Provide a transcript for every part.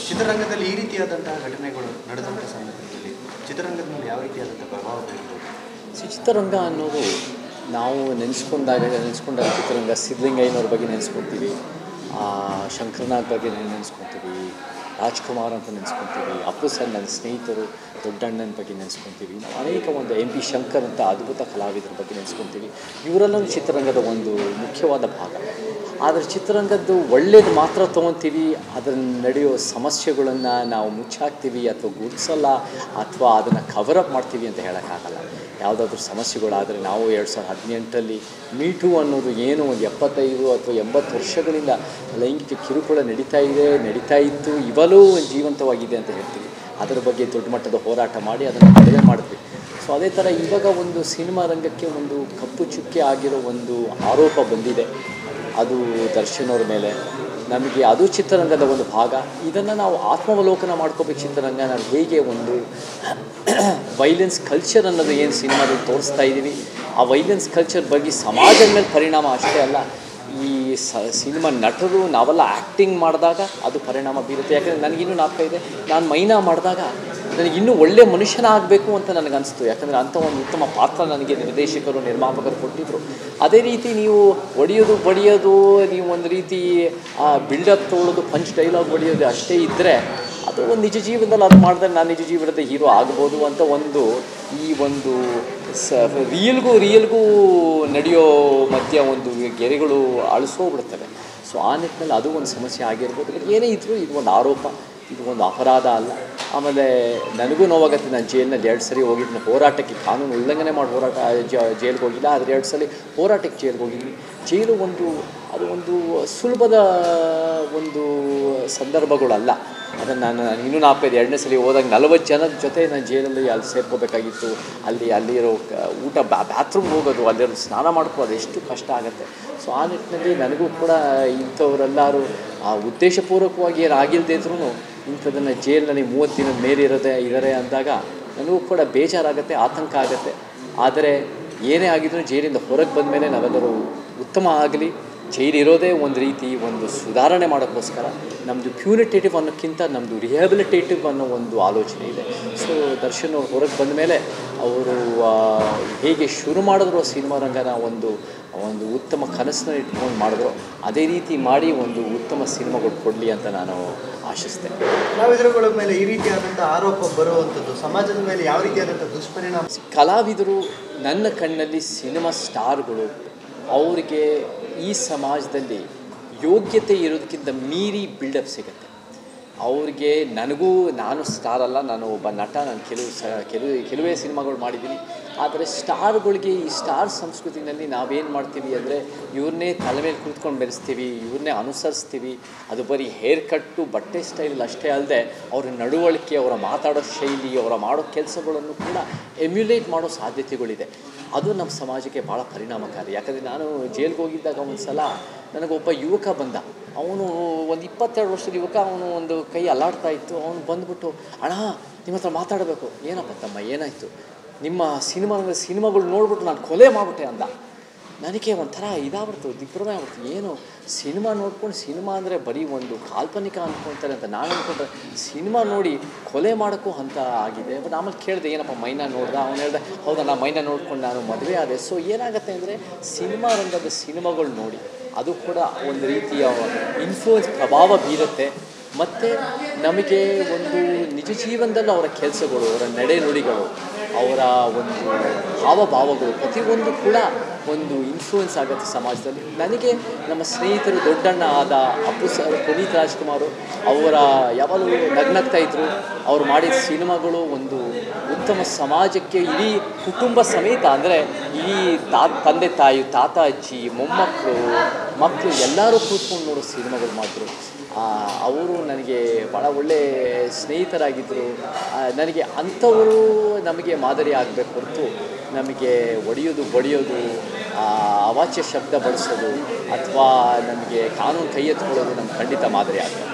ಚಿತ್ರರಂಗದಲ್ಲಿ ಈ ರೀತಿಯಾದಂತಹ ಘಟನೆಗಳು ನಡೆದಂಥ ಸಂದರ್ಭದಲ್ಲಿ ಚಿತ್ರರಂಗದ ಮೇಲೆ ಯಾವ ರೀತಿಯಾದಂಥ ಪ್ರಭಾವ ಬೀರ್ಬೋದು ಸೊ ಚಿತ್ರರಂಗ ಅನ್ನೋದು ನಾವು ನೆನೆಸ್ಕೊಂಡಾಗ ನೆನೆಸ್ಕೊಂಡಾಗ ಚಿತ್ರರಂಗ ಸಿದ್ಧಲಿಂಗಯ್ಯನವ್ರ ಬಗ್ಗೆ ನೆನೆಸ್ಕೊತೀವಿ ಶಂಕರನಾಥ್ ಬಗ್ಗೆ ನೆನೆಸ್ಕೊತೀವಿ ರಾಜ್ಕುಮಾರ್ ಅಂತ ನೆನೆಸ್ಕೊತೀವಿ ಅಪ್ಪು ಸರ್ ನನ್ನ ಸ್ನೇಹಿತರು ದೊಡ್ಡಣ್ಣನ ಬಗ್ಗೆ ನೆನೆಸ್ಕೊತೀವಿ ನಾವು ಅನೇಕ ಒಂದು ಎಂ ಪಿ ಶಂಕರ್ ಅಂತ ಅದ್ಭುತ ಕಲಾವಿದರ ಬಗ್ಗೆ ನೆನೆಸ್ಕೊತೀವಿ ಇವರೆಲ್ಲವೂ ಚಿತ್ರರಂಗದ ಒಂದು ಮುಖ್ಯವಾದ ಭಾಗ ಆದರೆ ಚಿತ್ರರಂಗದ್ದು ಒಳ್ಳೇದು ಮಾತ್ರ ತೊಗೊತೀವಿ ಅದರಲ್ಲಿ ನಡೆಯೋ ಸಮಸ್ಯೆಗಳನ್ನು ನಾವು ಮುಚ್ಚಾಕ್ತೀವಿ ಅಥವಾ ಗುರುತಿಸಲ್ಲ ಅಥವಾ ಅದನ್ನು ಕವರಪ್ ಮಾಡ್ತೀವಿ ಅಂತ ಹೇಳೋಕ್ಕಾಗಲ್ಲ ಯಾವುದಾದ್ರೂ ಸಮಸ್ಯೆಗಳಾದರೆ ನಾವು ಎರಡು ಸಾವಿರದ ಹದಿನೆಂಟರಲ್ಲಿ ಮೀಟು ಅನ್ನೋದು ಏನು ಒಂದು ಎಪ್ಪತ್ತೈದು ಅಥವಾ ಎಂಬತ್ತು ವರ್ಷಗಳಿಂದ ಲೈಂಗಿಕ ಕಿರುಕುಳ ನಡೀತಾ ಇದೆ ನಡೀತಾ ಇತ್ತು ಇವಲೂ ಜೀವಂತವಾಗಿದೆ ಅಂತ ಹೇಳ್ತೀವಿ ಅದರ ಬಗ್ಗೆ ದೊಡ್ಡ ಮಟ್ಟದ ಹೋರಾಟ ಮಾಡಿ ಅದನ್ನು ಕಡಿಮೆ ಮಾಡಿದ್ವಿ ಸೊ ಅದೇ ಥರ ಇವಾಗ ಒಂದು ಸಿನಿಮಾ ರಂಗಕ್ಕೆ ಒಂದು ಕಪ್ಪು ಚುಕ್ಕೆ ಆಗಿರೋ ಒಂದು ಆರೋಪ ಬಂದಿದೆ ಅದು ದರ್ಶನ್ ಅವ್ರ ಮೇಲೆ ನಮಗೆ ಅದು ಚಿತ್ರರಂಗದ ಒಂದು ಭಾಗ ಇದನ್ನು ನಾವು ಆತ್ಮಾವಲೋಕನ ಮಾಡ್ಕೋಬೇಕು ಚಿತ್ರರಂಗ ನಾವು ಹೇಗೆ ಒಂದು ವೈಲೆನ್ಸ್ ಕಲ್ಚರ್ ಅನ್ನೋದು ಏನು ಸಿನಿಮಾದಲ್ಲಿ ತೋರಿಸ್ತಾ ಇದ್ದೀವಿ ಆ ವೈಲೆನ್ಸ್ ಕಲ್ಚರ್ ಬಗ್ಗೆ ಸಮಾಜದ ಮೇಲೆ ಪರಿಣಾಮ ಅಷ್ಟೇ ಅಲ್ಲ ಈ ಸ ಸಿನಿಮಾ ನಟರು ನಾವೆಲ್ಲ ಆ್ಯಕ್ಟಿಂಗ್ ಮಾಡಿದಾಗ ಅದು ಪರಿಣಾಮ ಬೀರುತ್ತೆ ಯಾಕಂದರೆ ನನಗಿನ್ನೂ ನಾಲ್ಕ ಇದೆ ನಾನು ಮೈನಾ ಮಾಡಿದಾಗ ನನಗೆ ಇನ್ನೂ ಒಳ್ಳೆ ಮನುಷ್ಯನ ಆಗಬೇಕು ಅಂತ ನನಗನ್ನಿಸ್ತು ಯಾಕಂದರೆ ಅಂಥ ಒಂದು ಉತ್ತಮ ಪಾತ್ರ ನನಗೆ ನಿರ್ದೇಶಕರು ನಿರ್ಮಾಪಕರು ಕೊಟ್ಟಿದ್ದರು ಅದೇ ರೀತಿ ನೀವು ಹೊಡೆಯೋದು ಬಡಿಯೋದು ನೀವು ಒಂದು ರೀತಿ ಬಿಲ್ಡಪ್ ತೊಗೊಳ್ಳೋದು ಪಂಚ್ ಡೈಲಾಗ್ ಹೊಡೆಯೋದು ಅಷ್ಟೇ ಇದ್ದರೆ ಅದು ಒಂದು ನಿಜ ಜೀವನದಲ್ಲಿ ಅದು ಮಾಡಿದ್ರೆ ನಾನು ನಿಜ ಜೀವನದ ಹೀರೋ ಆಗ್ಬೋದು ಅಂತ ಒಂದು ಈ ಒಂದು ಸ ರಿಯಲ್ಗೂ ರಿಯಲ್ಗೂ ನಡೆಯೋ ಮಧ್ಯ ಒಂದು ಗೆರೆಗಳು ಅಳಿಸೋಗ್ಬಿಡ್ತವೆ ಸೊ ಆ ನಿಟ್ಟಿನಲ್ಲಿ ಅದು ಒಂದು ಸಮಸ್ಯೆ ಆಗಿರ್ಬೋದು ಬಟ್ ಏನೇ ಇದ್ದರೂ ಇದು ಒಂದು ಆರೋಪ ಇದು ಒಂದು ಅಪರಾಧ ಅಲ್ಲ ಆಮೇಲೆ ನನಗೂ ನೋವಾಗತ್ತೆ ನಾನು ಜೈಲಿನಲ್ಲಿ ಎರಡು ಸರಿ ಹೋಗಿದ್ದೀನಿ ಹೋರಾಟಕ್ಕೆ ಕಾನೂನು ಉಲ್ಲಂಘನೆ ಮಾಡಿ ಹೋರಾಟ ಜೈಲಿಗೆ ಹೋಗಿಲ್ಲ ಆದರೆ ಎರಡು ಸಲ ಹೋರಾಟಕ್ಕೆ ಜೈಲಿಗೆ ಹೋಗಿದ್ದೀನಿ ಜೈಲು ಒಂದು ಅದು ಒಂದು ಸುಲಭದ ಒಂದು ಸಂದರ್ಭಗಳಲ್ಲ ಅದನ್ನು ನಾನು ನಾನು ಇನ್ನೂ ನಾಲ್ಕೈದು ಎರಡನೇ ಸಲ ಹೋದಾಗ ನಲವತ್ತು ಜನದ ಜೊತೆ ನಾನು ಜೈಲಲ್ಲಿ ಅಲ್ಲಿ ಸೇರ್ಕೋಬೇಕಾಗಿತ್ತು ಅಲ್ಲಿ ಅಲ್ಲಿರೋ ಕ- ಊಟ ಬ್ಯಾ ಬಾತ್ರೂಮ್ಗೆ ಹೋಗೋದು ಅಲ್ಲಿರೋ ಸ್ನಾನ ಮಾಡ್ಕೊಳ್ಳೋದು ಎಷ್ಟು ಕಷ್ಟ ಆಗುತ್ತೆ ಸೊ ಆ ನಿಟ್ಟಿನಲ್ಲಿ ನನಗೂ ಕೂಡ ಇಂಥವರೆಲ್ಲರೂ ಆ ಉದ್ದೇಶಪೂರ್ವಕವಾಗಿ ಏನು ಆಗಿಲ್ಲದೆ ಇದ್ರೂ ಇಂಥದ್ದನ್ನು ಜೈಲಿನಲ್ಲಿ ಮೂವತ್ತು ದಿನದ ಮೇಲೆ ಇರೋದೇ ಇದ್ದಾರೆ ಅಂದಾಗ ನನಗೂ ಕೂಡ ಬೇಜಾರಾಗುತ್ತೆ ಆತಂಕ ಆಗುತ್ತೆ ಆದರೆ ಏನೇ ಆಗಿದ್ರೂ ಜೈಲಿಂದ ಹೊರಗೆ ಬಂದ ಮೇಲೆ ನಾವೆಲ್ಲರೂ ಉತ್ತಮ ಆಗಲಿ ಜೈಲಿರೋದೇ ಒಂದು ರೀತಿ ಒಂದು ಸುಧಾರಣೆ ಮಾಡೋಕ್ಕೋಸ್ಕರ ನಮ್ಮದು ಪ್ಯೂನಿಟೇಟಿವ್ ಅನ್ನೋಕ್ಕಿಂತ ನಮ್ಮದು ರಿಹ್ಯಾಬಿಲಿಟೇಟಿವ್ ಅನ್ನೋ ಒಂದು ಆಲೋಚನೆ ಇದೆ ಸೊ ದರ್ಶನ್ ಅವ್ರು ಹೊರಗೆ ಬಂದ ಮೇಲೆ ಅವರು ಆ, ಹೇಗೆ ಶುರು ಮಾಡಿದ್ರು ಸಿನಿಮಾ ರಂಗನ ಒಂದು ಒಂದು ಉತ್ತಮ ಕನಸನ್ನ ಇಟ್ಕೊಂಡು ಮಾಡಿದ್ರು ಅದೇ ರೀತಿ ಮಾಡಿ ಒಂದು ಉತ್ತಮ ಸಿನಿಮಾಗಳು ಕೊಡಲಿ ಅಂತ ನಾನು ಆಶಿಸ್ತೇನೆ ಕಲಾವಿದರುಗಳ ಮೇಲೆ ಈ ರೀತಿಯಾದಂಥ ಆರೋಪ ಬರುವಂಥದ್ದು ಸಮಾಜದ ಮೇಲೆ ಯಾವ ರೀತಿಯಾದಂಥ ದುಷ್ಪರಿಣಾಮ ಕಲಾವಿದರು ನನ್ನ ಕಣ್ಣಲ್ಲಿ ಸಿನಿಮಾ ಸ್ಟಾರ್ಗಳು ಅವರಿಗೆ ಈ ಸಮಾಜದಲ್ಲಿ ಯೋಗ್ಯತೆ ಇರೋದಕ್ಕಿಂತ ಮೀರಿ ಬಿಲ್ಡಪ್ ಸಿಗುತ್ತೆ ಅವ್ರಿಗೆ ನನಗೂ ನಾನು ಸ್ಟಾರ್ ಅಲ್ಲ ನಾನು ಒಬ್ಬ ನಟ ನಾನು ಕೆಲವು ಸ ಕೆಲವು ಕೆಲವೇ ಸಿನಿಮಾಗಳು ಮಾಡಿದ್ದೀನಿ ಆದರೆ ಸ್ಟಾರ್ಗಳಿಗೆ ಈ ಸ್ಟಾರ್ ಸಂಸ್ಕೃತಿನಲ್ಲಿ ನಾವೇನು ಮಾಡ್ತೀವಿ ಅಂದರೆ ಇವ್ರನ್ನೇ ತಲೆ ಮೇಲೆ ಕೂತ್ಕೊಂಡು ಬೆರೆಸ್ತೀವಿ ಇವ್ರನ್ನೇ ಅನುಸರಿಸ್ತೀವಿ ಅದು ಬರೀ ಹೇರ್ ಕಟ್ಟು ಬಟ್ಟೆ ಸ್ಟೈಲ್ ಅಷ್ಟೇ ಅಲ್ಲದೆ ಅವರ ನಡವಳಿಕೆ ಅವರ ಮಾತಾಡೋ ಶೈಲಿ ಅವರ ಮಾಡೋ ಕೆಲಸಗಳನ್ನು ಕೂಡ ಎಮ್ಯುಲೇಟ್ ಮಾಡೋ ಸಾಧ್ಯತೆಗಳಿದೆ ಅದು ನಮ್ಮ ಸಮಾಜಕ್ಕೆ ಭಾಳ ಪರಿಣಾಮಕಾರಿ ಯಾಕಂದರೆ ನಾನು ಜೈಲ್ಗೆ ಹೋಗಿದ್ದಾಗ ಒಂದು ಸಲ ನನಗೊಬ್ಬ ಯುವಕ ಬಂದ ಅವನು ಒಂದು ಇಪ್ಪತ್ತೆರಡು ವರ್ಷದ ಯುವಕ ಅವನು ಒಂದು ಕೈ ಅಲ್ಲಾಡ್ತಾ ಇತ್ತು ಅವನು ಬಂದ್ಬಿಟ್ಟು ಅಣ್ಣ ನಿಮ್ಮ ಹತ್ರ ಮಾತಾಡಬೇಕು ಏನಪ್ಪ ತಮ್ಮ ಏನಾಯಿತು ನಿಮ್ಮ ಸಿನಿಮಾ ಸಿನಿಮಾಗಳು ನೋಡ್ಬಿಟ್ಟು ನಾನು ಕೊಲೆ ಮಾಡಿಬಿಟ್ಟೆ ಅಂದ ನನಗೆ ಒಂಥರ ಇದಾಗ್ಬಿಡ್ತು ದಿಗ್ಭ್ರಮೆ ಆಗ್ಬಿಡ್ತು ಏನು ಸಿನಿಮಾ ನೋಡ್ಕೊಂಡು ಸಿನಿಮಾ ಅಂದರೆ ಬರೀ ಒಂದು ಕಾಲ್ಪನಿಕ ಅಂದ್ಕೊಳ್ತಾರೆ ಅಂತ ನಾನು ಅಂದ್ಕೊಂಡ್ರೆ ಸಿನಿಮಾ ನೋಡಿ ಕೊಲೆ ಮಾಡೋಕ್ಕೂ ಅಂತ ಆಗಿದೆ ಬಟ್ ಆಮೇಲೆ ಕೇಳಿದೆ ಏನಪ್ಪ ಮೈನಾ ನೋಡ್ದ ಅವನು ಹೇಳ್ದೆ ಹೌದಾ ನಾ ಮೈನಾ ನೋಡ್ಕೊಂಡು ನಾನು ಮದುವೆ ಆದೆ ಸೊ ಏನಾಗುತ್ತೆ ಅಂದರೆ ಸಿನಿಮಾ ರಂಗದ ಸಿನಿಮಾಗಳು ನೋಡಿ ಅದು ಕೂಡ ಒಂದು ರೀತಿಯ ಇನ್ಫ್ಲೂಯೆನ್ಸ್ ಪ್ರಭಾವ ಬೀರುತ್ತೆ ಮತ್ತು ನಮಗೆ ಒಂದು ನಿಜ ಜೀವನದಲ್ಲಿ ಅವರ ಕೆಲಸಗಳು ಅವರ ನಡೆ ನುಡಿಗಳು ಅವರ ಒಂದು ಹಾವಭಾವಗಳು ಪ್ರತಿಯೊಂದು ಕೂಡ ಒಂದು ಇನ್ಫ್ಲೂಯೆನ್ಸ್ ಆಗುತ್ತೆ ಸಮಾಜದಲ್ಲಿ ನನಗೆ ನಮ್ಮ ಸ್ನೇಹಿತರು ದೊಡ್ಡಣ್ಣ ಆದ ಅಪ್ಪು ಸರ್ ಪುನೀತ್ ರಾಜ್ಕುಮಾರ್ ಅವರ ಯಾವಾಗಲೂ ನಗ್ನಗ್ತಾ ಇದ್ದರು ಅವ್ರು ಮಾಡಿದ ಸಿನಿಮಾಗಳು ಒಂದು ಉತ್ತಮ ಸಮಾಜಕ್ಕೆ ಇಡೀ ಕುಟುಂಬ ಸಮೇತ ಅಂದರೆ ಇಡೀ ತಾ ತಂದೆ ತಾಯಿ ತಾತ ಅಜ್ಜಿ ಮೊಮ್ಮಕ್ಕಳು ಮಕ್ಕಳು ಎಲ್ಲರೂ ಕೂತ್ಕೊಂಡು ನೋಡೋ ಸಿನಿಮಾಗಳು ಮಾಡಿದ್ರು ಅವರು ನನಗೆ ಭಾಳ ಒಳ್ಳೆ ಸ್ನೇಹಿತರಾಗಿದ್ದರು ಆ, ನನಗೆ ಅಂಥವರು ನಮಗೆ ಮಾದರಿ ಆಗಬೇಕು ಹೊರತು ನಮಗೆ ಒಡೆಯೋದು ಬಡಿಯೋದು ಆ, ಅವಾಚ್ಯ ಶಬ್ದ ಬಳಸೋದು ಅಥವಾ ನಮಗೆ ಕಾನೂನು ಕೈ ಎತ್ಕೊಳ್ಳೋದು ನಮ್ಗೆ ಖಂಡಿತ ಮಾದರಿ ಆಗಬೇಕು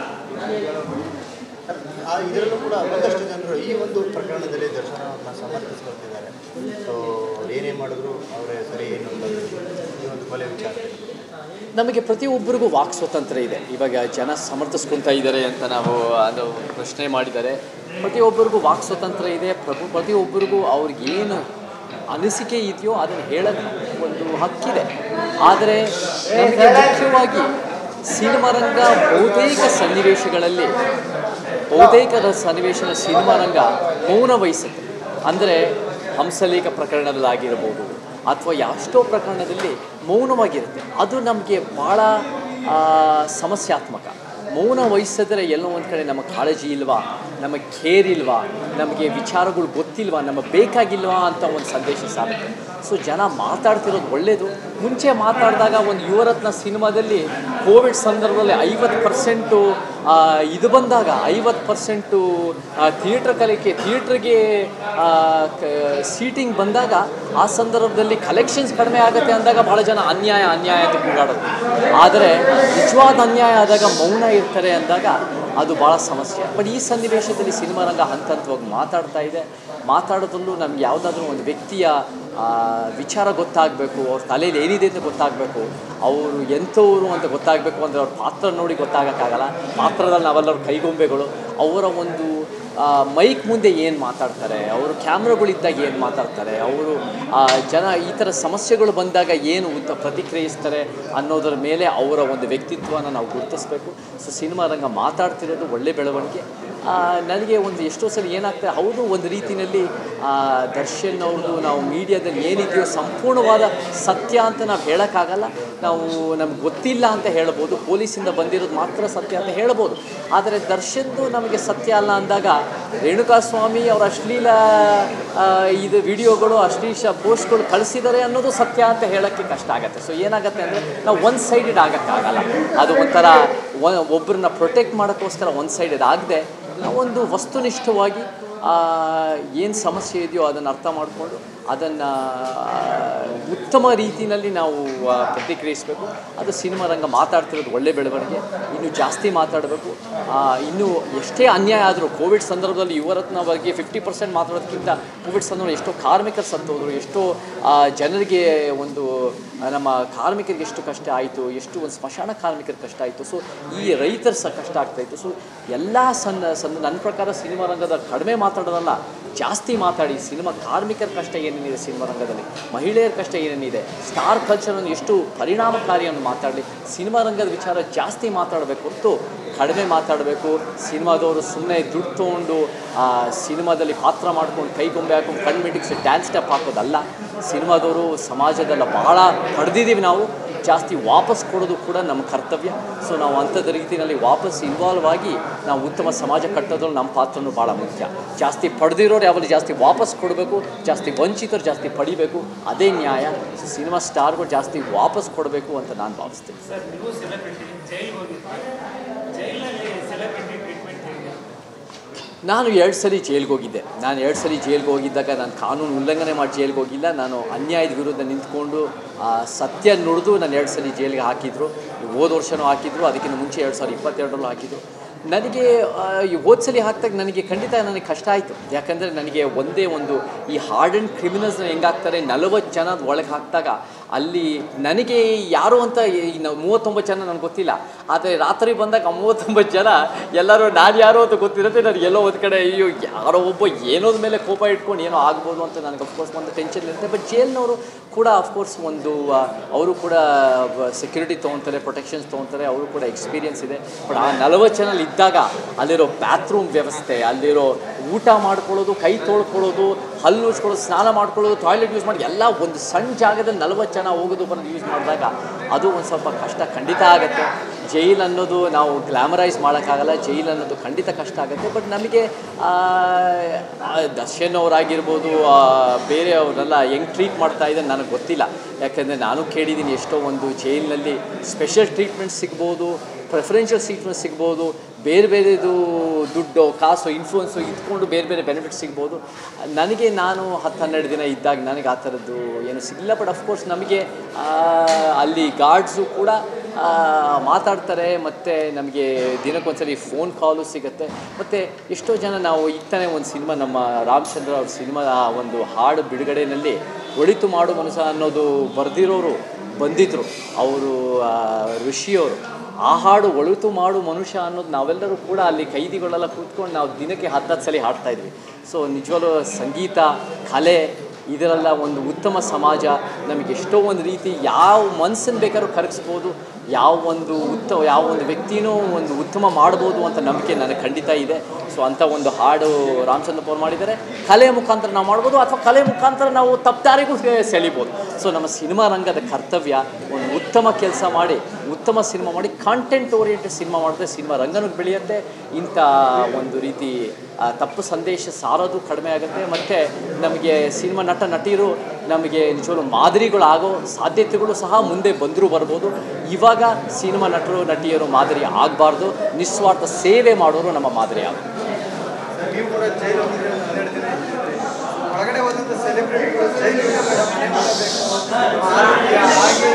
ಆ ಇದರಲ್ಲೂ ಕೂಡ ಒಂದಷ್ಟು ಜನರು ಈ ಒಂದು ಪ್ರಕರಣದಲ್ಲಿ ದರ್ಶನ ಅವ್ರನ್ನ ಸಮರ್ಥಿಸ್ಕೊಳ್ತಿದ್ದಾರೆ ಸೊ ಅವ್ರು ಏನೇ ಮಾಡಿದ್ರು ಅವರೇ ಸರಿ ಏನು ಅಂತ ಈ ಒಂದು ಕೊಲೆ ವಿಚಾರದಲ್ಲಿ ನಮಗೆ ಪ್ರತಿಯೊಬ್ಬರಿಗೂ ವಾಕ್ ಸ್ವಾತಂತ್ರ್ಯ ಇದೆ ಇವಾಗ ಜನ ಸಮರ್ಥಿಸ್ಕೊತಾ ಇದ್ದಾರೆ ಅಂತ ನಾವು ಅದು ಪ್ರಶ್ನೆ ಮಾಡಿದ್ದಾರೆ ಪ್ರತಿಯೊಬ್ಬರಿಗೂ ವಾಕ್ ಸ್ವಾತಂತ್ರ್ಯ ಇದೆ ಪ್ರಭು ಪ್ರತಿಯೊಬ್ಬರಿಗೂ ಅವ್ರಿಗೇನು ಅನಿಸಿಕೆ ಇದೆಯೋ ಅದನ್ನು ಹೇಳೋಕ್ಕೆ ಒಂದು ಹಕ್ಕಿದೆ ಆದರೆ ನಮಗೆ ಮುಖ್ಯವಾಗಿ ಸಿನಿಮಾ ರಂಗ ಬಹುತೇಕ ಸನ್ನಿವೇಶಗಳಲ್ಲಿ ಬಹುತೇಕ ರ- ಸನ್ನಿವೇಶನ ಸಿನಿಮಾ ರಂಗ ಮೌನ ವಹಿಸುತ್ತೆ ಅಂದರೆ ಹಂಸಲೇಖ ಪ್ರಕರಣದಲ್ಲಾಗಿರ್ಬೋದು ಅಥವಾ ಎಷ್ಟೋ ಪ್ರಕರಣದಲ್ಲಿ ಮೌನವಾಗಿರುತ್ತೆ ಅದು ನಮಗೆ ಭಾಳ ಆ, ಸಮಸ್ಯಾತ್ಮಕ ಮೌನ ವಹಿಸಿದ್ರೆ ಎಲ್ಲೋ ಒಂದು ಕಡೆ ನಮ್ಮ ಕಾಳಜಿ ಇಲ್ವಾ ನಮ್ಮ ಕೇರ್ ಇಲ್ವಾ ನಮಗೆ ವಿಚಾರಗಳು ಗೊತ್ತಿಲ್ವಾ ನಮ್ಮ ಬೇಕಾಗಿಲ್ವಾ ಅಂತ ಒಂದು ಸಂದೇಶ ಸಾಗುತ್ತೆ ಸೊ ಜನ ಮಾತಾಡ್ತಿರೋದು ಒಳ್ಳೆಯದು ಮುಂಚೆ ಮಾತಾಡಿದಾಗ ಒಂದು ಯುವರತ್ನ ಸಿನಿಮಾದಲ್ಲಿ ಕೋವಿಡ್ ಸಂದರ್ಭದಲ್ಲಿ ಐವತ್ತು ಪರ್ಸೆಂಟು ಇದು ಬಂದಾಗ ಐವತ್ತು ಪರ್ಸೆಂಟು ಥಿಯೇಟ್ರ್ ಕಲಿಕೆ ಥಿಯೇಟ್ರಿಗೆ ಸೀಟಿಂಗ್ ಬಂದಾಗ ಆ ಸಂದರ್ಭದಲ್ಲಿ ಕಲೆಕ್ಷನ್ಸ್ ಕಡಿಮೆ ಆಗುತ್ತೆ ಅಂದಾಗ ಭಾಳ ಜನ ಅನ್ಯಾಯ ಅನ್ಯಾಯ ಅಂತ ಕೂಗಾಡೋದು ಆದರೆ ನಿಜವಾದ ಅನ್ಯಾಯ ಆದಾಗ ಮೌನ ಇರ್ತಾರೆ ಅಂದಾಗ ಅದು ಭಾಳ ಸಮಸ್ಯೆ ಬಟ್ ಈ ಸನ್ನಿವೇಶದಲ್ಲಿ ಸಿನಿಮಾ ರಂಗ ಹಂತ ಹಂತವಾಗಿ ಮಾತಾಡ್ತಾ ಇದೆ ಮಾತಾಡೋದ್ರಲ್ಲೂ ನಮ್ಗೆ ಯಾವುದಾದ್ರೂ ಒಂದು ವ್ಯಕ್ತಿಯ ಆ, ವಿಚಾರ ಗೊತ್ತಾಗಬೇಕು ಅವ್ರ ತಲೆಯಲ್ಲಿ ಏನಿದೆ ಅಂತ ಗೊತ್ತಾಗಬೇಕು ಅವರು ಎಂಥವ್ರು ಅಂತ ಗೊತ್ತಾಗಬೇಕು ಅಂದರೆ ಅವ್ರ ಪಾತ್ರ ನೋಡಿ ಗೊತ್ತಾಗೋಕ್ಕಾಗಲ್ಲ ಪಾತ್ರದಲ್ಲಿ ನಾವೆಲ್ಲರೂ ಕೈಗೊಂಬೆಗಳು ಅವರ ಒಂದು ಆ, ಮೈಕ್ ಮುಂದೆ ಏನು ಮಾತಾಡ್ತಾರೆ ಅವರು ಕ್ಯಾಮ್ರಾಗಳಿದ್ದಾಗ ಏನು ಮಾತಾಡ್ತಾರೆ ಅವರು ಆ, ಜನ ಈ ಥರ ಸಮಸ್ಯೆಗಳು ಬಂದಾಗ ಏನು ಉತ್ತ ಪ್ರತಿಕ್ರಿಯಿಸ್ತಾರೆ ಅನ್ನೋದರ ಮೇಲೆ ಅವರ ಒಂದು ವ್ಯಕ್ತಿತ್ವನ ನಾವು ಗುರುತಿಸ್ಬೇಕು ಸೊ ಸಿನಿಮಾ ರಂಗ ಮಾತಾಡ್ತಿರೋದು ಒಳ್ಳೆ ಬೆಳವಣಿಗೆ ಆ, ನನಗೆ ಒಂದು ಎಷ್ಟೋ ಸಲ ಏನಾಗ್ತದೆ ಹೌದು ಒಂದು ರೀತಿಯಲ್ಲಿ ಆ, ದರ್ಶನ್ ಅವ್ರದ್ದು ನಾವು ಮೀಡಿಯಾದಲ್ಲಿ ಏನಿದೆಯೋ ಸಂಪೂರ್ಣವಾದ ಸತ್ಯ ಅಂತ ನಾವು ಹೇಳೋಕ್ಕಾಗಲ್ಲ ನಾವು ನಮ್ಗೆ ಗೊತ್ತಿಲ್ಲ ಅಂತ ಹೇಳ್ಬೋದು ಪೊಲೀಸಿಂದ ಬಂದಿರೋದು ಮಾತ್ರ ಸತ್ಯ ಅಂತ ಹೇಳ್ಬೋದು ಆದರೆ ದರ್ಶನ್ದು ನಮಗೆ ಸತ್ಯ ಅಲ್ಲ ಅಂದಾಗ ರೇಣುಕಾಸ್ವಾಮಿ ಅವರ ಅಶ್ಲೀಲ ಆ, ಇದು ವಿಡಿಯೋಗಳು ಅಶ್ಲೀಲ ಪೋಸ್ಟ್ಗಳು ಕಳಿಸಿದ್ದಾರೆ ಅನ್ನೋದು ಸತ್ಯ ಅಂತ ಹೇಳೋಕ್ಕೆ ಕಷ್ಟ ಆಗುತ್ತೆ ಸೊ ಏನಾಗುತ್ತೆ ಅಂದರೆ ನಾವು ಒನ್ ಸೈಡೆಡ್ ಆಗೋಕ್ಕಾಗಲ್ಲ ಅದು ಒಂಥರ ಒ- ಒಬ್ಬರನ್ನ ಪ್ರೊಟೆಕ್ಟ್ ಮಾಡೋಕ್ಕೋಸ್ಕರ ಒನ್ ಸೈಡೆಡ್ ಆಗದೆ ನಾವೊಂದು ವಸ್ತುನಿಷ್ಠವಾಗಿ ಏನು ಸಮಸ್ಯೆ ಇದೆಯೋ ಅದನ್ನು ಅರ್ಥ ಮಾಡಿಕೊಂಡು ಅದನ್ನು ಉತ್ತಮ ರೀತಿಯಲ್ಲಿ ನಾವು ಆ, ಪ್ರತಿಕ್ರಿಯಿಸಬೇಕು ಅದು ಸಿನಿಮಾ ರಂಗ ಮಾತಾಡ್ತಿರೋದು ಒಳ್ಳೆ ಬೆಳವಣಿಗೆ ಇನ್ನು ಜಾಸ್ತಿ ಮಾತಾಡಬೇಕು ಇನ್ನು ಎಷ್ಟೇ ಅನ್ಯಾಯ ಆದರೂ ಕೋವಿಡ್ ಸಂದರ್ಭದಲ್ಲಿ ಯುವರತ್ನ ಬಗ್ಗೆ ಫಿಫ್ಟಿ ಪರ್ಸೆಂಟ್ ಮಾತಾಡೋದಕ್ಕಿಂತ ಕೋವಿಡ್ ಸಂದರ್ಭ ಎಷ್ಟೋ ಕಾರ್ಮಿಕರು ಸತ್ತೋದ್ರು ಎಷ್ಟೋ ಆ, ಜನರಿಗೆ ಒಂದು ಆ, ನಮ್ಮ ಕಾರ್ಮಿಕರಿಗೆ ಎಷ್ಟು ಕಷ್ಟ ಆಯಿತು ಎಷ್ಟು ಒಂದು ಸ್ಮಶಾನ ಕಾರ್ಮಿಕರ ಕಷ್ಟ ಆಯಿತು ಸೊ ಈ ರೈತರ ಸಹ ಕಷ್ಟ ಆಗ್ತಾಯಿತ್ತು ಸೊ ಎಲ್ಲ ಸಣ್ಣ ಸಣ್ಣ ನನ್ನ ಪ್ರಕಾರ ಸಿನಿಮಾ ರಂಗದ ಕಡಿಮೆ ಮಾತಾಡೋದಲ್ಲ ಜಾಸ್ತಿ ಮಾತಾಡಿ ಸಿನಿಮಾ ಕಾರ್ಮಿಕರ ಕಷ್ಟ ಏನೇನಿದೆ ಸಿನಿಮಾ ರಂಗದಲ್ಲಿ ಮಹಿಳೆಯರ ಕಷ್ಟ ಏನೇನಿದೆ ಸ್ಟಾರ್ ಕಲ್ಚರನ್ನು ಎಷ್ಟು ಪರಿಣಾಮಕಾರಿಯನ್ನು ಮಾತಾಡಲಿ ಸಿನಿಮಾ ರಂಗದ ವಿಚಾರ ಜಾಸ್ತಿ ಮಾತಾಡಬೇಕು ಹೊರತು ಕಡಿಮೆ ಮಾತಾಡಬೇಕು ಸಿನಿಮಾದವರು ಸುಮ್ಮನೆ ದುಡ್ಡು ತೊಗೊಂಡು ಆ, ಸಿನಿಮಾದಲ್ಲಿ ಪಾತ್ರ ಮಾಡ್ಕೊಂಡು ಕೈಗೊಂಬೆ ಹಾಕೊಂಡು ಕಣ್ಮಿಟಿಕ್ಸ್ ಡ್ಯಾನ್ಸ್ ಸ್ಟೆಪ್ ಹಾಕೋದಲ್ಲ ಸಿನಿಮಾದವರು ಸಮಾಜದಲ್ಲ ಭಾಳ ಪಡೆದಿದ್ದೀವಿ ನಾವು ಜಾಸ್ತಿ ವಾಪಸ್ ಕೊಡೋದು ಕೂಡ ನಮ್ಮ ಕರ್ತವ್ಯ ಸೊ ನಾವು ಅಂಥದ್ದು ರೀತಿಯಲ್ಲಿ ವಾಪಸ್ ಇನ್ವಾಲ್ವ್ ಆಗಿ ನಾವು ಉತ್ತಮ ಸಮಾಜ ಕಟ್ಟೋದ್ರಲ್ಲಿ ನಮ್ಮ ಪಾತ್ರನೂ ಭಾಳ ಮುಖ್ಯ ಜಾಸ್ತಿ ಪಡೆದಿರೋರು ಯಾವಾಗಲೂ ಜಾಸ್ತಿ ವಾಪಸ್ ಕೊಡಬೇಕು ಜಾಸ್ತಿ ವಂಚಿತರು ಜಾಸ್ತಿ ಪಡಿಬೇಕು ಅದೇ ನ್ಯಾಯ ಸೊ ಸಿನಿಮಾ ಸ್ಟಾರ್ಗಳು ಜಾಸ್ತಿ ವಾಪಸ್ ಕೊಡಬೇಕು ಅಂತ ನಾನು ಭಾವಿಸ್ತೀನಿ ಸರ್ ನೀವು ಸೆಲೆಬ್ರಿಟಿ ಜೈಲ್ಗೆ ಹೋಗಿದ್ದೆ ಜೈಲಲ್ಲಿ ಸೆಲೆಬ್ರಿಟಿ ಟ್ರೀಟ್ಮೆಂಟ್ ಹೇಗೆ ನಾನು ಎರಡು ಸಲ ಜೈಲ್ಗೆ ಹೋಗಿದ್ದೆ ನಾನು ಎರಡು ಸಲ ಜೈಲ್ಗೆ ಹೋಗಿದ್ದಾಗ ನಾನು ಕಾನೂನು ಉಲ್ಲಂಘನೆ ಮಾಡಿ ಜೈಲ್ಗೆ ಹೋಗಿಲ್ಲ ನಾನು ಅನ್ಯಾಯದ ವಿರುದ್ಧ ನಿಂತ್ಕೊಂಡು ಆ, ಸತ್ಯ ನುಡಿದು ನಾನು ಎರಡು ಸಲ ಜೈಲಿಗೆ ಹಾಕಿದ್ರು ಹೋದ ವರ್ಷನೂ ಹಾಕಿದ್ರು ಅದಕ್ಕಿಂತ ಮುಂಚೆ ಎರಡು ಸಾವಿರದ ಇಪ್ಪತ್ತೆರಡರಲ್ಲೂ ಹಾಕಿದ್ರು ನನಗೆ ಆ, ಈ ಹೋದ ಸಲ ಹಾಕಿದಾಗ ನನಗೆ ಖಂಡಿತ ನನಗೆ ಕಷ್ಟ ಆಯಿತು ಯಾಕಂದರೆ ನನಗೆ ಒಂದೇ ಒಂದು ಈ ಹಾರ್ಡ್ ಆ್ಯಂಡ್ ಕ್ರಿಮಿನಲ್ಸ್ನ ಹೆಂಗಾಗ್ತಾರೆ ನಲವತ್ತು ಜನ ಒಳಗೆ ಹಾಕಿದಾಗ ಅಲ್ಲಿ ನನಗೆ ಯಾರು ಅಂತ ಈ ನಾವು ಮೂವತ್ತೊಂಬತ್ತು ಜನ ನನಗೆ ಗೊತ್ತಿಲ್ಲ ಆದರೆ ರಾತ್ರಿ ಬಂದಾಗ ಆ ಮೂವತ್ತೊಂಬತ್ತು ಜನ ಎಲ್ಲರೂ ನಾನು ಯಾರು ಅಂತ ಗೊತ್ತಿರುತ್ತೆ ನನಗೆ ಎಲ್ಲೋ ಒಂದು ಕಡೆ ಅಯ್ಯೋ ಯಾರೋ ಒಬ್ಬ ಏನೋದ ಮೇಲೆ ಕೋಪ ಇಟ್ಕೊಂಡು ಏನೋ ಆಗ್ಬೋದು ಅಂತ ನನಗೆ ಅಫ್ಕೋರ್ಸ್ ಒಂದು ಟೆನ್ಷನ್ ಇರುತ್ತೆ ಬಟ್ ಜೈಲ್ನವರು ಕೂಡ ಅಫ್ಕೋರ್ಸ್ ಒಂದು ಆ, ಅವರು ಕೂಡ ಸೆಕ್ಯೂರಿಟಿ ತೊಗೊತಾರೆ ಪ್ರೊಟೆಕ್ಷನ್ಸ್ ತೊಗೊತಾರೆ ಅವರು ಕೂಡ ಎಕ್ಸ್ಪೀರಿಯನ್ಸ್ ಇದೆ ಬಟ್ ಆ ನಲವತ್ತು ಜನ ಇದ್ದಾಗ ಅಲ್ಲಿರೋ ಬಾತ್ರೂಮ್ ವ್ಯವಸ್ಥೆ ಅಲ್ಲಿರೋ ಊಟ ಮಾಡ್ಕೊಳ್ಳೋದು ಕೈ ತೊಳ್ಕೊಳ್ಳೋದು ಹಲ್ಲು ಉಜ್ಕೊಳ್ಳೋದು ಸ್ನಾನ ಮಾಡ್ಕೊಳ್ಳೋದು ಟಾಯ್ಲೆಟ್ ಯೂಸ್ ಮಾಡಿ ಎಲ್ಲ ಒಂದು ಸಣ್ಣ ಜಾಗದಲ್ಲಿ ನಲವತ್ತು ಜನ ಹೋಗೋದು ಬರೋದು ಯೂಸ್ ಮಾಡಿದಾಗ ಅದು ಒಂದು ಸ್ವಲ್ಪ ಕಷ್ಟ ಖಂಡಿತ ಆಗುತ್ತೆ ಜೈಲ್ ಅನ್ನೋದು ನಾವು ಗ್ಲಾಮರೈಸ್ ಮಾಡೋಕ್ಕಾಗಲ್ಲ ಜೈಲ್ ಅನ್ನೋದು ಖಂಡಿತ ಕಷ್ಟ ಆಗುತ್ತೆ ಬಟ್ ನಮಗೆ ಆ, ಆ, ದರ್ಶನ್ ಅವರಾಗಿರ್ಬೋದು ಆ, ಬೇರೆಯವರೆಲ್ಲ ಹೆಂಗೆ ಟ್ರೀಟ್ ಮಾಡ್ತಾ ಇದ್ದಾರೆ ನನಗೆ ಗೊತ್ತಿಲ್ಲ ಯಾಕೆಂದರೆ ನಾನು ಕೇಳಿದ್ದೀನಿ ಎಷ್ಟೋ ಒಂದು ಜೈಲಿನಲ್ಲಿ ಸ್ಪೆಷಲ್ ಟ್ರೀಟ್ಮೆಂಟ್ ಸಿಗ್ಬೋದು ಪ್ರೆಫರೆನ್ಷಿಯಲ್ ಟ್ರೀಟ್ಮೆಂಟ್ ಸಿಗ್ಬೋದು ಬೇರೆ ಬೇರೆದು ದುಡ್ಡು ಕಾಸು ಇನ್ಫ್ಲೂಯೆನ್ಸು ಇದ್ಕೊಂಡು ಬೇರೆ ಬೇರೆ ಬೆನಿಫಿಟ್ ಸಿಗ್ಬೋದು ನನಗೆ ನಾನು ಹತ್ತು ಹನ್ನೆರಡು ದಿನ ಇದ್ದಾಗ ನನಗೆ ಆ ಥರದ್ದು ಏನು ಸಿಗಲಿಲ್ಲ ಬಟ್ ಅಫ್ಕೋರ್ಸ್ ನಮಗೆ ಆ, ಅಲ್ಲಿ ಗಾರ್ಡ್ಸು ಕೂಡ ಆ, ಮಾತಾಡ್ತಾರೆ ಮತ್ತು ನಮಗೆ ದಿನಕ್ಕೊಂದ್ಸಲಿ ಫೋನ್ ಕಾಲು ಸಿಗುತ್ತೆ ಮತ್ತು ಎಷ್ಟೋ ಜನ ನಾವು ಈಗ ತಾನೇ ಒಂದು ಸಿನಿಮಾ ನಮ್ಮ ರಾಮಚಂದ್ರ ಅವ್ರ ಸಿನಿಮಾ ಒಂದು ಹಾಡು ಬಿಡುಗಡೆಯಲ್ಲಿ ಒಳಿತು ಮಾಡು ಮನಸ ಅನ್ನೋದು ಬರೆದಿರೋರು ಬಂದಿದ್ದರು ಅವರು ಋಷಿಯವರು ಆ ಹಾಡು ಒಳಿತು ಮಾಡು ಮನುಷ್ಯ ಅನ್ನೋದು ನಾವೆಲ್ಲರೂ ಕೂಡ ಅಲ್ಲಿ ಕೈದಿಗಳೆಲ್ಲ ಕೂತ್ಕೊಂಡು ನಾವು ದಿನಕ್ಕೆ ಹತ್ತತ್ತು ಸಲ ಹಾಡ್ತಾ ಇದ್ವಿ ಸೊ ನಿಜವಾಗ್ಲೂ ಸಂಗೀತ ಕಲೆ ಇದರೆಲ್ಲ ಒಂದು ಉತ್ತಮ ಸಮಾಜ ನಮಗೆ ಎಷ್ಟೋ ಒಂದು ರೀತಿ ಯಾವ ಮನಸ್ಸನ್ನು ಬೇಕಾದ್ರೂ ಕರಗಿಸ್ಬೋದು ಯಾವ ಒಂದು ಉತ್ತಮ ಯಾವ ಒಂದು ವ್ಯಕ್ತಿನೂ ಒಂದು ಉತ್ತಮ ಮಾಡ್ಬೋದು ಅಂತ ನಂಬಿಕೆ ನನಗೆ ಖಂಡಿತ ಇದೆ ಸೊ ಅಂಥ ಒಂದು ಹಾಡು ರಾಮಚಂದ್ರಪ್ಪ ಅವ್ರು ಮಾಡಿದ್ದಾರೆ ಕಲೆ ಮುಖಾಂತರ ನಾವು ಮಾಡ್ಬೋದು ಅಥವಾ ಕಲೆ ಮುಖಾಂತರ ನಾವು ತಪ್ಪದಾರಿಗೂ ಸೆಳಿಬೋದು ಸೊ ನಮ್ಮ ಸಿನಿಮಾ ರಂಗದ ಕರ್ತವ್ಯ ಒಂದು ಉತ್ತಮ ಕೆಲಸ ಮಾಡಿ ಉತ್ತಮ ಸಿನಿಮಾ ಮಾಡಿ ಕಾಂಟೆಂಟ್ ಓರಿಯೆಂಟೆಡ್ ಸಿನಿಮಾ ಮಾಡಿದ್ರೆ ಸಿನಿಮಾ ರಂಗನೂ ಬೆಳೆಯುತ್ತೆ ಇಂಥ ಒಂದು ರೀತಿ ಆ, ತಪ್ಪು ಸಂದೇಶ ಸಾರೋದು ಕಡಿಮೆ ಆಗುತ್ತೆ ಮತ್ತು ನಮಗೆ ಸಿನಿಮಾ ನಟ ನಟಿಯರು ನಮಗೆ ನಿಜವಾಗ್ಲೂ ಮಾದರಿಗಳಾಗೋ ಸಾಧ್ಯತೆಗಳು ಸಹ ಮುಂದೆ ಬಂದರೂ ಬರ್ಬೋದು ಇವಾಗ ಸಿನಿಮಾ ನಟರು ನಟಿಯರು ಮಾದರಿ ಆಗಬಾರ್ದು ನಿಸ್ವಾರ್ಥ ಸೇವೆ ಮಾಡೋರು ನಮ್ಮ ಮಾದರಿ ಆಗಬೇಕು ನೀವು ಕೂಡ ಜೈಲು ಹೋಗಿದ್ರೆ ಒಂದು ಹನ್ನೆರಡು ದಿನ ಒಳಗಡೆ ಹೋದಂಥ ಸೆಲೆಬ್ರಿಟಿಗಳು ಜೈಲಿಗೆ ಮನೆ ಮಾಡಬೇಕು ಆರೋಗ್ಯ ಹಾಗೆ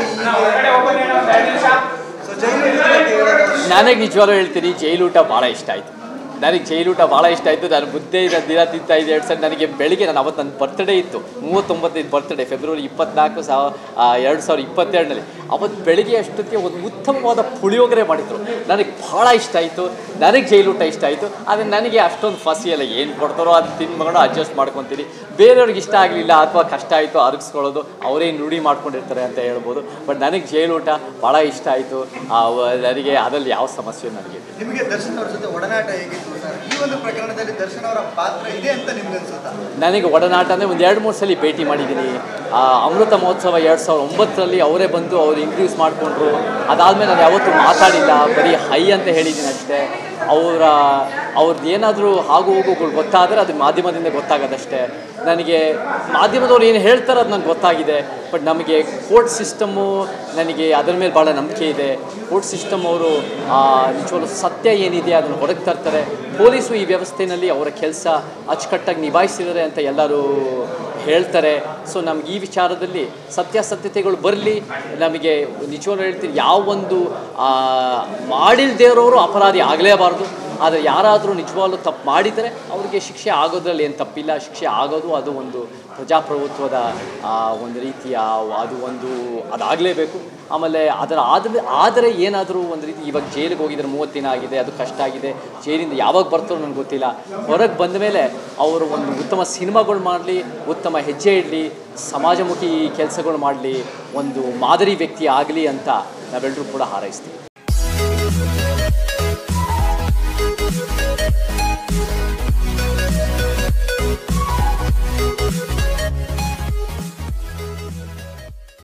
ಹೀಗೆ ಸೊ ಜೈಲು ನನಗೆ ನಿಜವಾಗ್ಲೂ ಹೇಳ್ತೀನಿ ಜೈಲೂಟ ಭಾಳ ಇಷ್ಟ ಆಯಿತು ನನಗೆ ಜೈಲೂಟ ಭಾಳ ಇಷ್ಟ ಆಯಿತು ನಾನು ಮುದ್ದೆ ಇರೋ ದಿನ ತಿಂತಾ ಇದ್ದೆ ಎರಡು ಸಲ ನನಗೆ ಬೆಳಿಗ್ಗೆ ನಾನು ಅವತ್ತು ನನ್ನ ಬರ್ತ್ಡೇ ಇತ್ತು ಮೂವತ್ತೊಂಬತ್ತೈದು ಬರ್ತ್ಡೇ ಫೆಬ್ರವರಿ ಇಪ್ಪತ್ನಾಲ್ಕು ಸಾವ ಎರಡು ಸಾವಿರದ ಇಪ್ಪತ್ತೆರಡರಲ್ಲಿ ಅವತ್ತು ಬೆಳಿಗ್ಗೆ ಅಷ್ಟೊತ್ತಿಗೆ ಒಂದು ಉತ್ತಮವಾದ ಪುಳಿಯೋಗರೆ ಮಾಡಿದ್ರು ನನಗೆ ಭಾಳ ಇಷ್ಟ ಆಯಿತು ನನಗೆ ಜೈಲೂಟ ಇಷ್ಟ ಆಯಿತು ಆದರೆ ನನಗೆ ಅಷ್ಟೊಂದು ಫಸಿ ಎಲ್ಲ ಏನು ಕೊಡ್ತಾರೋ ಅದು ತಿನ್ಕೊಂಡು ಅಡ್ಜಸ್ಟ್ ಮಾಡ್ಕೊತೀನಿ ಬೇರೆಯವ್ರಿಗೆ ಇಷ್ಟ ಆಗಲಿಲ್ಲ ಅಥವಾ ಕಷ್ಟ ಆಯಿತು ಅರಗಿಸ್ಕೊಳ್ಳೋದು ಅವರೇ ನುಡಿ ಮಾಡ್ಕೊಂಡಿರ್ತಾರೆ ಅಂತ ಹೇಳ್ಬೋದು ಬಟ್ ನನಗೆ ಜೈಲೂಟ ಭಾಳ ಇಷ್ಟ ಆಯಿತು ನನಗೆ ಅದರಲ್ಲಿ ಯಾವ ಸಮಸ್ಯೆ ನನಗೆ ಇಲ್ಲ. ನಿಮಗೆ ದರ್ಶನ್ ಅವ್ರ ಜೊತೆ ಒಡನಾಟ ಹೇಗಿತ್ತು ಸರ್ ಈ ಒಂದು ಪ್ರಕರಣದಲ್ಲಿ ದರ್ಶನ್ ಅವರ ಪಾತ್ರ ಇದೆ ಅಂತ ನಿಮ್ಗೆ ಅನ್ಸುತ್ತಾ ನನಗೆ ಒಡನಾಟ ಅಂದರೆ ಒಂದು ಎರಡು ಮೂರು ಸಲ ಭೇಟಿ ಮಾಡಿದ್ದೀನಿ ಆ, ಅಮೃತ ಮಹೋತ್ಸವ ಎರಡು ಸಾವಿರದ ಒಂಬತ್ತರಲ್ಲಿ ಅವರೇ ಬಂದು ಅವ್ರು ಇಂಟ್ರಡ್ಯೂಸ್ ಮಾಡಿಕೊಂಡ್ರು ಅದಾದಮೇಲೆ ನಾನು ಯಾವತ್ತೂ ಮಾತಾಡಿಲ್ಲ ಬರೀ ಹೈ ಅಂತ ಹೇಳಿದ್ದೀನಿ ಅಷ್ಟೇ ಅವರ ಅವ್ರದ್ದು ಏನಾದರೂ ಆಗು ಹೋಗುಗಳು ಗೊತ್ತಾದರೆ ಅದು ಮಾಧ್ಯಮದಿಂದ ಗೊತ್ತಾಗೋದಷ್ಟೇ ನನಗೆ ಮಾಧ್ಯಮದವ್ರು ಏನು ಹೇಳ್ತಾರೆ ಅದು ನನಗೆ ಗೊತ್ತಾಗಿದೆ ಬಟ್ ನಮಗೆ ಕೋರ್ಟ್ ಸಿಸ್ಟಮ್ಮು ನನಗೆ ಅದರ ಮೇಲೆ ಭಾಳ ನಂಬಿಕೆ ಇದೆ ಕೋರ್ಟ್ ಸಿಸ್ಟಮ್ ಅವರು ನಿಜವಾಗ್ಲೂ ಸತ್ಯ ಏನಿದೆ ಅದನ್ನು ಹೊರಗೆ ತರ್ತಾರೆ ಪೊಲೀಸು ಈ ವ್ಯವಸ್ಥೆಯಲ್ಲಿ ಅವರ ಕೆಲಸ ಅಚ್ಚುಕಟ್ಟಾಗಿ ನಿಭಾಯಿಸಿದ್ದಾರೆ ಅಂತ ಎಲ್ಲರೂ ಹೇಳ್ತಾರೆ ಸೊ ನಮ್ಗೆ ಈ ವಿಚಾರದಲ್ಲಿ ಸತ್ಯಾಸತ್ಯತೆಗಳು ಬರಲಿ ನಮಗೆ ನಿಜವಾಗ್ಲೂ ಹೇಳ್ತೀನಿ ಯಾವ ಒಂದು ಆ, ಮಾಡಿಲ್ದೇ ಇರೋರು ಅಪರಾಧಿ ಆಗಲೇಬಾರ್ದು ಆದರೆ ಯಾರಾದರೂ ನಿಜವಾಗ್ಲೂ ತಪ್ಪು ಮಾಡಿದರೆ ಅವರಿಗೆ ಶಿಕ್ಷೆ ಆಗೋದ್ರಲ್ಲಿ ಏನು ತಪ್ಪಿಲ್ಲ ಶಿಕ್ಷೆ ಆಗೋದು ಅದು ಒಂದು ಪ್ರಜಾಪ್ರಭುತ್ವದ ಆ, ಒಂದು ರೀತಿಯ ಅದು ಒಂದು ಅದಾಗಲೇಬೇಕು ಆಮೇಲೆ ಅದರ ಆದ ಆದರೆ ಏನಾದರೂ ಒಂದು ರೀತಿ ಇವಾಗ ಜೈಲಿಗೆ ಹೋಗಿದ್ರೆ ಮೂವತ್ತು ದಿನ ಆಗಿದೆ ಅದು ಕಷ್ಟ ಆಗಿದೆ ಜೈಲಿಂದ ಯಾವಾಗ ಬರ್ತಾರೋ ನನಗೆ ಗೊತ್ತಿಲ್ಲ ಹೊರಗೆ ಬಂದ ಮೇಲೆ ಅವರು ಒಂದು ಉತ್ತಮ ಸಿನಿಮಾಗಳು ಮಾಡಲಿ ಉತ್ತಮ ಹೆಜ್ಜೆ ಇಡಲಿ ಸಮಾಜಮುಖಿ ಕೆಲಸಗಳು ಮಾಡಲಿ ಒಂದು ಮಾದರಿ ವ್ಯಕ್ತಿ ಆಗಲಿ ಅಂತ ನಾವೆಲ್ಲರೂ ಕೂಡ ಹಾರೈಸ್ತೀವಿ